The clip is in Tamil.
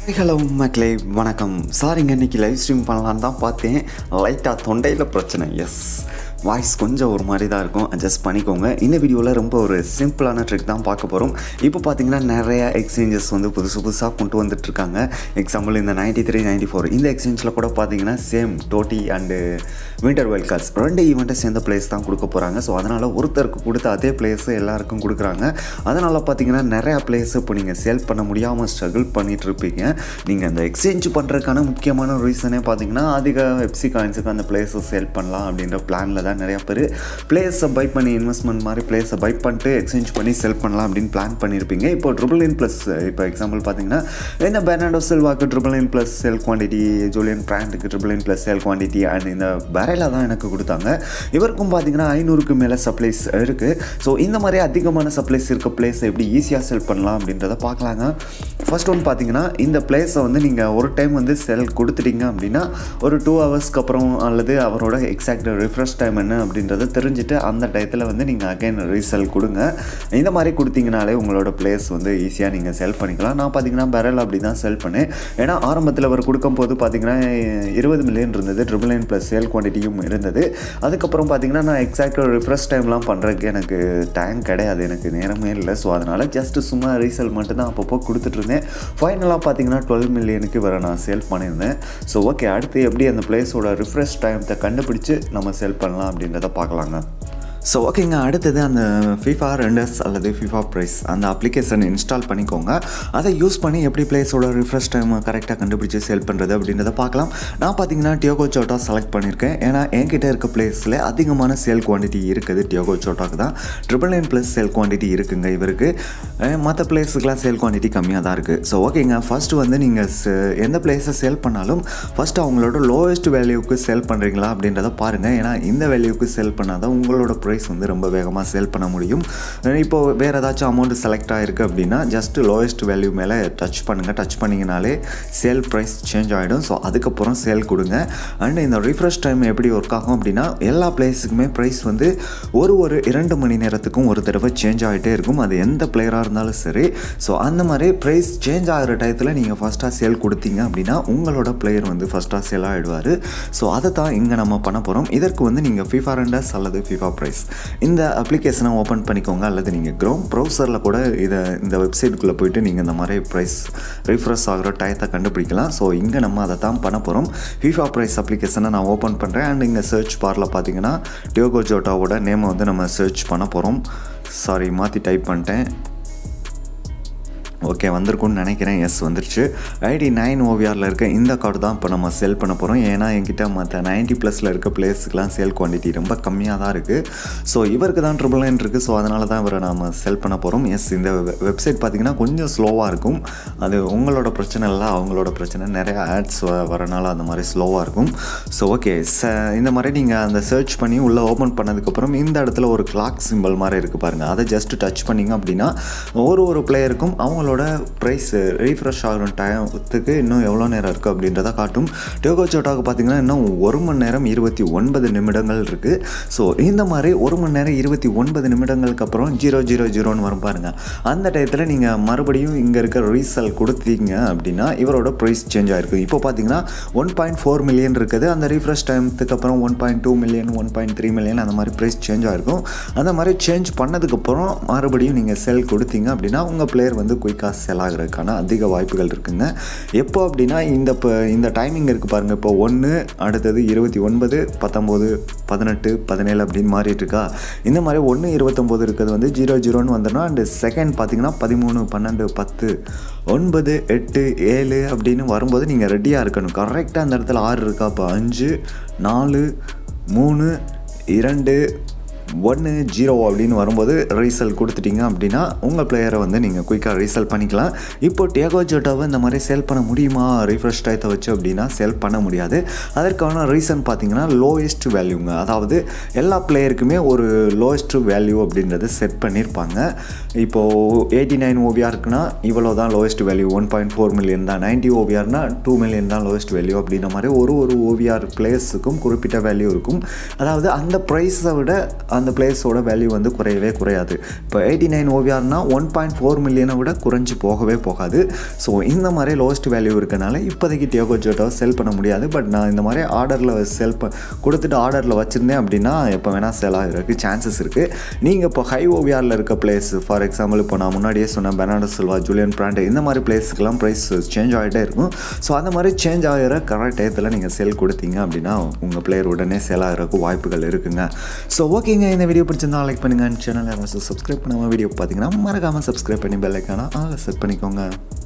ஹலோ மக்களே வணக்கம் சாரிங்க இன்னைக்கு லைவ் ஸ்ட்ரீம் பண்ணலான்னு தான் பார்த்தேன் லைட்டாக தொண்டையில் பிரச்சனை எஸ் வாய்ஸ் கொஞ்சம் ஒரு மாதிரி தான் இருக்கும் அட்ஜஸ்ட் பண்ணிக்கோங்க இந்த வீடியோவில் ரொம்ப ஒரு சிம்பிளான ட்ரிக் தான் பார்க்க போகிறோம் இப்போ பார்த்தீங்கன்னா நிறைய எக்ஸ்சேஞ்சஸ் வந்து புதுசு புதுசாக கொண்டு வந்துட்டுருக்காங்க எக்ஸாம்பிள் இந்த நைன்டி த்ரீ நைன்டி ஃபோர் இந்த எக்ஸ்சேஞ்சில் கூட பார்த்தீங்கன்னா same TOTY and winter wildcards ரெண்டு ஈவெண்ட்டை சேர்ந்த பிளேஸ் தான் கொடுக்க போகிறாங்க ஸோ அதனால் ஒருத்தருக்கு கொடுத்த அதே பிளேஸ் எல்லாருக்கும் கொடுக்குறாங்க அதனால் பார்த்தீங்கன்னா நிறையா பிளேஸ் இப்போ நீங்கள் சேல் பண்ண முடியாமல் ஸ்ட்ரகிள் பண்ணிட்டு இருப்பீங்க நீங்கள் அந்த எக்ஸ்சேஞ்ச் பண்ணுறதுக்கான முக்கியமான ரீசனே பார்த்தீங்கன்னா அதிக வெப்சி காயின்ஸுக்கு அந்த பிளேஸை சேல் பண்ணலாம் அப்படின்ற பிளானில் தான் நிறையா பேர் பிளேஸை பை பண்ணி இன்வெஸ்ட்மெண்ட் மாதிரி பிளேஸை பை பண்ணிட்டு எக்ஸ்சேஞ்ச் பண்ணி செல் பண்ணலாம் அப்படின்னு பிளான் பண்ணியிருப்பீங்க இப்போ ட்ரிபிள் இன் ப்ளஸ் இப்போ எக்ஸாம்பிள் பார்த்தீங்கன்னா இந்த பெர்னாடோ செல்வாக்கு triple nine plus sell quantity Julian பிராண்டுக்கு triple nine plus sell quantity and இந்த பரேலா தான் எனக்கு கொடுத்தாங்க இவருக்கும் பார்த்தீங்கன்னா ஐநூறுக்கு மேலே சப்ளைஸ் இருக்குது ஸோ இந்த மாதிரி அதிகமான சப்ளைஸ் இருக்க பிளேஸை எப்படி ஈஸியாக செல் பண்ணலாம் அப்படின்றத பார்க்கலாங்க ஃபர்ஸ்ட் ஒன் பார்த்தீங்கன்னா இந்த பிளேஸை வந்து நீங்கள் ஒரு டைம் வந்து செல் கொடுத்துட்டீங்க அப்படின்னா ஒரு டூ ஹவர்ஸ்க்கு அப்புறம் அல்லது அவரோட எக்ஸாக்ட் ரிஃப்ரெஷ் டைம் என்ன அப்படின்றத தெரிஞ்சுட்டு அந்த டயத்தில் வந்து நீங்கள் அகைன் ரீசெல் கொடுங்க இந்த மாதிரி கொடுத்தீங்கனாலே உங்களோட பிளேஸ் வந்து ஈஸியாக நீங்கள் செல் பண்ணிக்கலாம் நான் பார்த்தீங்கன்னா பெரல் அப்படி தான் செல் பண்ணேன் ஏன்னா ஆரம்பத்தில் அவர் கொடுக்கும்போது பார்த்தீங்கன்னா இருபது மில்லியன் இருந்தது ட்ரிபிள் நைன் ப்ளஸ் சேல் குவான்டிட்டியும் இருந்தது அதுக்கப்புறம் பார்த்தீங்கன்னா நான் எக்ஸாக்டாக ரிஃப்ரெஷ் டைம்லாம் பண்ணுறதுக்கு எனக்கு டைம் கிடையாது எனக்கு நேரமே இல்லை ஸோ அதனால் ஜஸ்ட் சும்மா ரீசேல் மட்டும் தான் அப்பப்போ கொடுத்துட்டு இருந்தேன் ஃபைனலாக பார்த்தீங்கன்னா டுவெல் மில்லியனுக்கு வர நான் சேல் பண்ணியிருந்தேன் ஸோ ஓகே அடுத்து எப்படி அந்த பிளேஸோட ரிஃப்ரெஷ் டைத்தை கண்டுபிடிச்சு நம்ம செல் பண்ணலாம் அப்படின்றத பார்க்கலாங்க ஸோ ஓகேங்க அடுத்தது அந்த ஃபிஃபா ரெண்டர்ஸ் அல்லது ஃபிஃபா ப்ரைஸ் அந்த அப்ளிகேஷன் இன்ஸ்டால் பண்ணிக்கோங்க அதை யூஸ் பண்ணி எப்படி பிளேஸோட ரிஃப்ரெஷ் டைம் கரெக்டாக கண்டுபிடிச்சி சேல் பண்ணுறது அப்படின்றத பார்க்கலாம் நான் பார்த்தீங்கன்னா டியோகோ சோட்டா செலக்ட் பண்ணியிருக்கேன் ஏன்னா என்கிட்ட இருக்க பிளேஸில் அதிகமான சேல் குவான்டிட்டி இருக்குது டியோகோ சோட்டாக்கு தான் triple nine plus sale quantity இருக்குங்க இவருக்கு மற்ற பிளேஸுக்கெலாம் சேல் குவான்டிட்டி கம்மியாக தான் இருக்குது ஸோ ஓகேங்க ஃபஸ்ட்டு வந்து நீங்கள் எந்த பிளேஸை சேல் பண்ணாலும் ஃபஸ்ட்டு அவங்களோட லோவஸ்ட் வேல்யூக்கு சேல் பண்ணுறீங்களா அப்படின்றத பாருங்கள் ஏன்னா இந்த வேல்யூக்கு சேல் பண்ணால் தான் உங்களோட ப்ரைஸ் வந்து ரொம்ப வேகமாக சேல் பண்ண முடியும் இப்போ வேறு ஏதாச்சும் அமௌண்ட் செலக்ட் ஆகிருக்கு அப்படின்னா ஜஸ்ட் லோவஸ்ட் வேல்யூ மேலே டச் பண்ணுங்கள் டச் பண்ணிங்கனாலே சேல் ப்ரைஸ் சேஞ்ச் ஆகிடும் ஸோ அதுக்கப்புறம் சேல் கொடுங்க அண்ட் இந்த ரீஃப்ரெஷ் டைம் எப்படி ஒர்க் ஆகும் அப்படின்னா எல்லா பிளேஸுக்குமே ப்ரைஸ் வந்து ஒரு ஒரு இரண்டு மணி நேரத்துக்கும் ஒரு தடவை சேஞ்ச் ஆகிட்டே இருக்கும் அது எந்த பிளேயராக இருந்தாலும் சரி ஸோ அந்த மாதிரி ப்ரைஸ் சேஞ்ச் ஆகிற டயத்தில் நீங்கள் ஃபஸ்ட்டாக சேல் கொடுத்தீங்க அப்படின்னா உங்களோட பிளேயர் வந்து ஃபஸ்ட்டாக சேல் ஆகிடுவார் ஸோ அதை தான் இங்கே நம்ம பண்ண போகிறோம் இதற்கு வந்து நீங்கள் ஃபிஃபா ரெண்டர்ஸ் அல்லது ஃபிஃபா ப்ரைஸ் இந்த அப்ளிகேஷனை ஓப்பன் பண்ணிக்கோங்க அல்லது நீங்கள் க்ரோம் ப்ரௌசரில் கூட இதை இந்த வெப்சைட்டுக்குள்ளே போயிட்டு நீங்கள் இந்த மாதிரி ப்ரைஸ் ரிஃப்ரெஷ் ஆகிற டயத்தை கண்டுபிடிக்கலாம் ஸோ இங்கே நம்ம அதை தான் பண்ண போகிறோம் ஃபிஃபா ப்ரைஸ் அப்ளிகேஷனை நான் ஓப்பன் பண்ணுறேன் அண்ட் இங்கே சர்ச் பாரில் பார்த்தீங்கன்னா டியோகோ ஜோட்டாவோட நேமை வந்து நம்ம சர்ச் பண்ண போகிறோம் சாரி மாற்றி டைப் பண்ணிட்டேன் ஓகே வந்திருக்கும்னு நினைக்கிறேன் எஸ் வந்துருச்சு ஐடி நைன் ஓவிஆரில் இருக்க இந்த கார்டு தான் இப்போ நம்ம செல் பண்ண போகிறோம் ஏன்னா என்கிட்ட மற்ற நைன்ட்டி ப்ளஸில் இருக்க பிளேஸுக்கெலாம் சேல் குவான்டிட்டி ரொம்ப கம்மியாக தான் இருக்குது ஸோ இவருக்கு தான் ட்ரிபிள் நைன் இருக்குது ஸோ அதனால தான் இவரை நம்ம செல் பண்ண போகிறோம் எஸ் இந்த வெப்சைட் பார்த்திங்கன்னா கொஞ்சம் ஸ்லோவாக இருக்கும் அது உங்களோட பிரச்சனை இல்லை அவங்களோட பிரச்சனை நிறைய ஆட்ஸ் வரனால அந்த மாதிரி ஸ்லோவாக இருக்கும் ஸோ ஓகே ச இந்த மாதிரி நீங்கள் அந்த சர்ச் பண்ணி உள்ளே ஓப்பன் பண்ணதுக்கப்புறம் இந்த இடத்துல ஒரு கிளாக் சிம்பிள் மாதிரி இருக்குது பாருங்கள் அதை ஜஸ்ட் டச் பண்ணிங்க அப்படின்னா ஒரு ஒரு பிளேயருக்கும் அவங்களோட ப்ரைஸ் ரீஃப்ரெஷ் ஆகிற டைத்துக்கு இன்னும் எவ்வளோ நேரம் இருக்குது அப்படின்றத காட்டும் டோகோ சோட்டாவுக்கு பார்த்தீங்கன்னா இன்னும் ஒரு மணி நேரம் இருபத்தி ஒன்பது நிமிடங்கள் இருக்குது ஸோ இந்த மாதிரி ஒரு மணி நேரம் இருபத்தி ஒன்பது நிமிடங்களுக்கு அப்புறம் ஜீரோ ஜீரோ ஜீரோன்னு வரும் பாருங்கள் அந்த டயத்தில் நீங்கள் மறுபடியும் இங்கே இருக்க ரீசல் கொடுத்தீங்க அப்படின்னா இவரோட ப்ரைஸ் சேஞ்ச் ஆகிருக்கு இப்போ பார்த்தீங்கன்னா ஒன் பாயிண்ட் ஃபோர் மில்லியன் இருக்குது அந்த ரீஃப்ரெஷ் டைமத்துக்கு அப்புறம் one point two million one point three million அந்த மாதிரி ப்ரைஸ் சேஞ்ச் ஆகிருக்கும் அந்த மாதிரி சேஞ்ச் பண்ணதுக்கப்புறம் மறுபடியும் நீங்கள் செல் கொடுத்தீங்க அப்படின்னா உங்கள் பிளேயர் வந்து குயிக்காக செல் ஆகிறதுக்கான அதிக வாய்ப்புகள் இருக்குங்க எப்போ அப்படின்னா இந்த இப்போ இந்த டைமிங் இருக்குது பாருங்கள் இப்போ ஒன்று அடுத்தது இருபத்தி ஒன்பது பத்தொம்போது பதினெட்டு பதினேழு அப்படின்னு மாறிட்டு இருக்கா இந்த மாதிரி ஒன்று இருபத்தொம்போது இருக்கிறது வந்து ஜீரோ ஜீரோன்னு வந்துடும் அண்டு செகண்ட் பார்த்தீங்கன்னா பதிமூணு பன்னெண்டு பத்து ஒன்பது எட்டு ஏழு அப்படின்னு வரும்போது நீங்கள் ரெடியாக இருக்கணும் கரெக்டாக அந்த இடத்துல ஆறு இருக்கா இப்போ அஞ்சு நாலு மூணு இரண்டு ஒன்று ஜீரோ அப்படின்னு வரும்போது ரீசல் கொடுத்துட்டீங்க அப்படின்னா உங்கள் பிளேயரை வந்து நீங்கள் குயிக்காக ரீசல் பண்ணிக்கலாம் இப்போ டியாகோ ஜோட்டாவை இந்த மாதிரி சேல் பண்ண முடியுமா ரீஃப்ரெஷ் டயத்தை வச்சு அப்படின்னா சேல் பண்ண முடியாது அதற்கான ரீசன் பார்த்தீங்கன்னா லோயஸ்ட் வேல்யூங்க அதாவது எல்லா பிளேயருக்குமே ஒரு லோயஸ்ட் வேல்யூ அப்படின்றது செட் பண்ணியிருப்பாங்க இப்போது எயிட்டி நைன் ஓவியா இருக்குன்னா இவ்வளோ தான் lowest value one point four million தான் நைன்ட்டி ஓவியார்னா டூ மில்லியன் தான் லோயஸ்ட் வேல்யூ அப்படின்ற மாதிரி ஒரு ஒரு ஓவியார் பிளேயர்ஸுக்கும் குறிப்பிட்ட வேல்யூ இருக்கும் அதாவது அந்த ப்ரைஸை விட அந்த பிளேஸோட வேல்யூ வந்து குறையவே குறையாது இப்போ எயிட்டி நைன் ஓவியார்னா ஒன் பாயிண்ட் ஃபோர் மில்லியனை விட குறைஞ்சி போகவே போகாது ஸோ இந்த மாதிரி லோவஸ்ட் வேல்யூ இருக்கனால இப்போதைக்கு டியோகோ ஜோட்டோ செல் பண்ண முடியாது பட் நான் இந்த மாதிரி ஆர்டரில் செல் ப கொடுத்துட்டு ஆர்டரில் வச்சுருந்தேன் அப்படின்னா எப்போ வேணால் செல் ஆகிறதுக்கு சான்சஸ் இருக்குது நீங்கள் இப்போ ஹை ஓவியாரில் இருக்க பிளேஸ் ஃபார் எக்ஸாம்பிள் இப்போ நான் முன்னாடியே சொன்னேன் பெனாடோ சில்வா ஜூலியன் பிராண்ட் இந்த மாதிரி பிளேஸ்க்கெல்லாம் ப்ரைஸ் சேஞ்ச் ஆகிட்டே இருக்கும் ஸோ அந்த மாதிரி சேஞ்ச் ஆகிற கரெக்ட் டயத்தில் நீங்கள் செல் கொடுத்தீங்க அப்படின்னா உங்கள் பிளேயர் உடனே செல் ஆகிறதுக்கு வாய்ப்புகள் இருக்குங்க ஸோ ஓகேங்க இந்த வீடியோ பிடிச்சிருந்தா லைக் பண்ணுங்கள் சேனலை சப்ஸ்கிரைப் பண்ணாமல் வீடியோ பார்த்தீங்கன்னா மறக்காமல் சப்ஸ்கிரைப் பண்ணி பெல் ஐக்கான ஆளை செட் பண்ணிக்கோங்க